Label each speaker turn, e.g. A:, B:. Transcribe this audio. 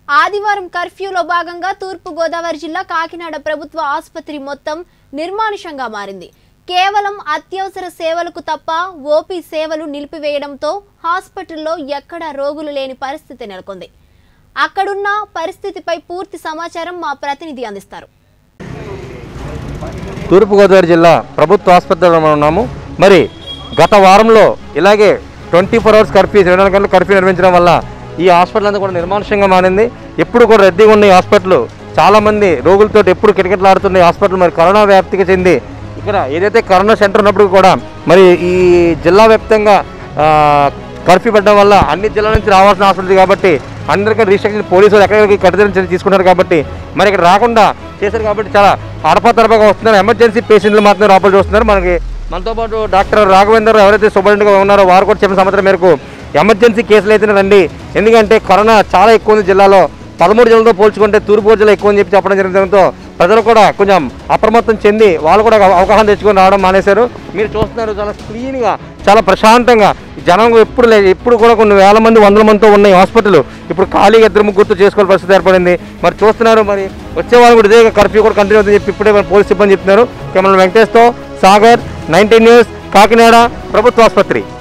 A: ఆదివారం కర్ఫ్యూలో భాగంగా తూర్పు గోదావరి జిల్లా కాకినాడ ప్రభుత్వ ఆసుపత్రి మొత్తం నిర్మానుషంగా మారింది కేవలం అత్యవసర సేవలకు తప్ప ఓపీ సేవలు నిలిపివేయడంతో హాస్పిటల్లో ఎక్కడా రోగులు లేని పరిస్థితి నెలకొంది అక్కడున్న పరిస్థితిపై పూర్తి సమాచారం మా ప్రతినిధి అందిస్తారు
B: తూర్పుగోదావరి జిల్లా ప్రభుత్వ ఆసుపత్రిలో మనం ఉన్నాము మరి గత వారంలో ఇలాగే ట్వంటీ ఫోర్ అవర్స్ కర్ఫ్యూ ఇరవై నాలుగు గంటలు కర్ఫ్యూ నిర్వహించడం వల్ల ఈ హాస్పిటల్ అంతా కూడా నిర్మానుష్యంగా మారింది ఎప్పుడు కూడా రద్దీగా ఉన్న ఈ హాస్పిటల్ చాలామంది రోగులతో ఎప్పుడు కిటకిటలాడుతున్న ఈ హాస్పిటల్ మరి కరోనా వ్యాప్తికి చెంది ఇక్కడ ఏదైతే కరోనా సెంటర్ ఉన్నప్పుడు కూడా మరి ఈ జిల్లా వ్యాప్తంగా ఆ, కర్ఫ్యూ పెట్టడం వల్ల అన్ని జిల్లాల నుంచి రావాల్సిన హాస్పిటల్ కాబట్టి అందరికీ రిస్ట్రిక్షన్ పోలీసులు ఎక్కడికి కట్టుదిన చర్య తీసుకున్నారు కాబట్టి మరి ఇక్కడ రాకుండా చేశారు కాబట్టి చాలా అడపతడపగా వస్తున్నారు ఎమర్జెన్సీ పేషెంట్లు మాత్రం లోపల చూస్తున్నారు మనకి మనతో పాటు డాక్టర్ రాఘవేందర్ ఎవరైతే సూపరింటెండెంట్గా ఉన్నారో వారు కూడా చెప్పిన సమాచారం మేరకు ఎమర్జెన్సీ కేసులు అయితే రండి ఎందుకంటే కరోనా చాలా ఎక్కువ ఉంది జిల్లాలో పదమూడు జిల్లాలతో పోల్చుకుంటే తూర్పు జిల్లా ఎక్కువ అని చెప్పి చెప్పడం జరగడంతో ప్రజలు కూడా కొంచెం అప్రమత్తం చెంది వాళ్ళు కూడా అవగాహన తెచ్చుకొని రావడం మానేశారు మీరు చూస్తున్నారు చాలా క్లీన్గా చాలా ప్రశాంతంగా జనం ఎప్పుడు లేదు ఎప్పుడు కూడా కొన్ని వేల మంది వందల మందితో ఉన్న ఈ హాస్పిటల్ ఇప్పుడు ఖాళీగా ఇద్దరు ముగ్గురుతో చేసుకోవాల్సిన పరిస్థితి ఏర్పడింది మరి చూస్తున్నారు మరి వచ్చే వాళ్ళు కూడా ఇదే కర్ఫ్యూ కూడా కంటిన్యూ అవుతుందని చెప్పి ఇప్పుడే మన పోలీస్ సిబ్బంది చెప్తున్నారు కెమెరా వెంకటేష్తో సాగర్ నైన్టీన్ న్యూస్ కాకినాడ ప్రభుత్వ ఆసుపత్రి